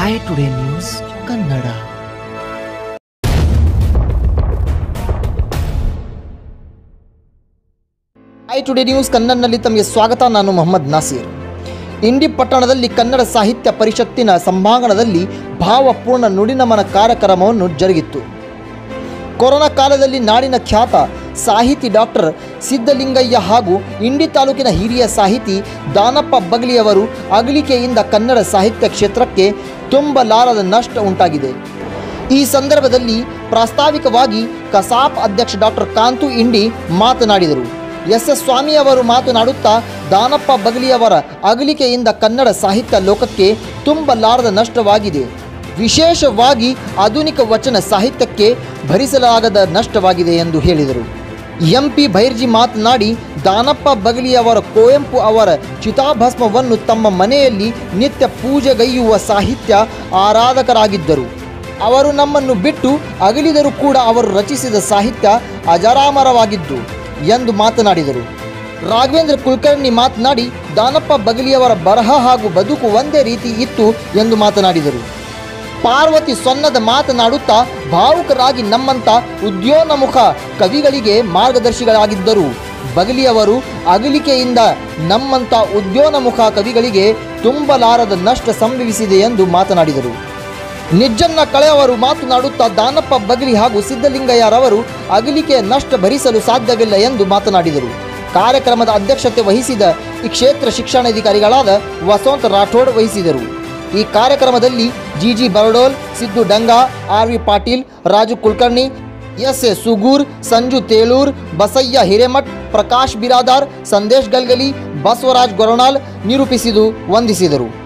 I today news Kannada I today news ಕನ್ನಡನಲ್ಲಿ ತಮಗೆ ಸ್ವಾಗತ ನಾನು ಮೊಹಮ್ಮದ್ ನಾಸೀರ್ ಇಂಡಿ ಪಟ್ಟಣದಲ್ಲಿ ಕನ್ನಡ ಸಾಹಿತ್ಯ ಪರಿಷತ್ತಿನ ಸಭಾಂಗಣದಲ್ಲಿ ಭಾವಪೂರ್ಣ ನುಡಿನಮನ ಕಾರ್ಯಕ್ರಮವನ್ನು ಜರುಗಿತ್ತು ಕೊರೋನಾ ಕಾಲದಲ್ಲಿ ನಾಡಿನ ಖ್ಯಾತ ಸಾಹಿತಿ ಡಾಕ್ಟರ್ ಸಿದ್ದಲಿಂಗಯ್ಯ ಹಾಗೂ ಇಂಡಿ ತಾಲೂಕಿನ ಹಿರಿಯ ಸಾಹಿತಿ ದಾನಪ್ಪ ಬಗಲಿಯವರು ಅಗಲಿಕೆಯಿಂದ ಕನ್ನಡ ಸಾಹಿತ್ಯ ಕ್ಷೇತ್ರಕ್ಕೆ ತುಂಬಲಾರದ ನಷ್ಟ ಉಂಟಾಗಿದೆ ಈ ಸಂದರ್ಭದಲ್ಲಿ ಪ್ರಾಸ್ತಾವಿಕವಾಗಿ ಕಸಾಪ್ ಅಧ್ಯಕ್ಷ ಡಾಕ್ಟರ್ ಕಾಂತು ಇಂಡಿ ಮಾತನಾಡಿದರು ಎಸ್ ಎಸ್ ಸ್ವಾಮಿ ಅವರು ಮಾತನಾಡುತ್ತಾ ದಾನಪ್ಪ ಬಗಲಿಯವರ ಅಗಲಿಕೆಯಿಂದ ಕನ್ನಡ ಸಾಹಿತ್ಯ ಲೋಕಕ್ಕೆ ತುಂಬಲಾರದ ನಷ್ಟವಾಗಿದೆ ವಿಶೇಷವಾಗಿ ಆಧುನಿಕ ವಚನ ಸಾಹಿತ್ಯಕ್ಕೆ ಭರಿಸಲಾಗದ ನಷ್ಟವಾಗಿದೆ ಎಂದು ಹೇಳಿದರು ಎಂ ಪಿ ಭೈರ್ಜಿ ಮಾತನಾಡಿ ದಾನಪ್ಪ ಬಗಲಿಯವರ ಕುವೆಂಪು ಅವರ ಚಿತಾಭಸ್ಮವನ್ನು ತಮ್ಮ ಮನೆಯಲ್ಲಿ ನಿತ್ಯ ಪೂಜೆಗೈಯುವ ಸಾಹಿತ್ಯ ಆರಾಧಕರಾಗಿದ್ದರು ಅವರು ನಮ್ಮನ್ನು ಬಿಟ್ಟು ಅಗಲಿದರೂ ಕೂಡ ಅವರು ರಚಿಸಿದ ಸಾಹಿತ್ಯ ಅಜರಾಮರವಾಗಿದ್ದು ಎಂದು ಮಾತನಾಡಿದರು ರಾಘವೇಂದ್ರ ಕುಲಕರ್ಣಿ ಮಾತನಾಡಿ ದಾನಪ್ಪ ಬಗಲಿಯವರ ಬರಹ ಹಾಗೂ ಬದುಕು ಒಂದೇ ರೀತಿ ಇತ್ತು ಎಂದು ಮಾತನಾಡಿದರು ಪಾರ್ವತಿ ಸೊನ್ನದ ಮಾತನಾಡುತ್ತಾ ಭಾವುಕರಾಗಿ ನಮ್ಮಂಥ ಉದ್ಯೋನ್ಮುಖ ಕವಿಗಳಿಗೆ ಮಾರ್ಗದರ್ಶಿಗಳಾಗಿದ್ದರು ಬಗಲಿಯವರು ಅಗಲಿಕೆಯಿಂದ ನಮ್ಮಂಥ ಉದ್ಯೋನ್ಮುಖ ಕವಿಗಳಿಗೆ ತುಂಬಲಾರದ ನಷ್ಟ ಸಂಭವಿಸಿದೆ ಎಂದು ಮಾತನಾಡಿದರು ನಿಜ್ಜನ್ನ ಕಳೆಯವರು ಮಾತನಾಡುತ್ತಾ ದಾನಪ್ಪ ಬಗಲಿ ಹಾಗೂ ಸಿದ್ದಲಿಂಗಯ್ಯರವರು ಅಗಲಿಕೆಯ ನಷ್ಟ ಭರಿಸಲು ಸಾಧ್ಯವಿಲ್ಲ ಎಂದು ಮಾತನಾಡಿದರು ಕಾರ್ಯಕ್ರಮದ ಅಧ್ಯಕ್ಷತೆ ವಹಿಸಿದ ಈ ಕ್ಷೇತ್ರ ಶಿಕ್ಷಣಾಧಿಕಾರಿಗಳಾದ ವಸಂತ್ ರಾಠೋಡ್ ವಹಿಸಿದರು ಈ ಕಾರ್ಯಕ್ರಮದಲ್ಲಿ GG Baradol Siddu Danga R V Patil Raju Kulkarni S A Sugur Sanju Telur Basayya Hiremath Prakash Biradar Sandesh Galgali Basavaraj Goranal ನಿರೂಪಿಸಿದು ವಂದಿಸಿದರು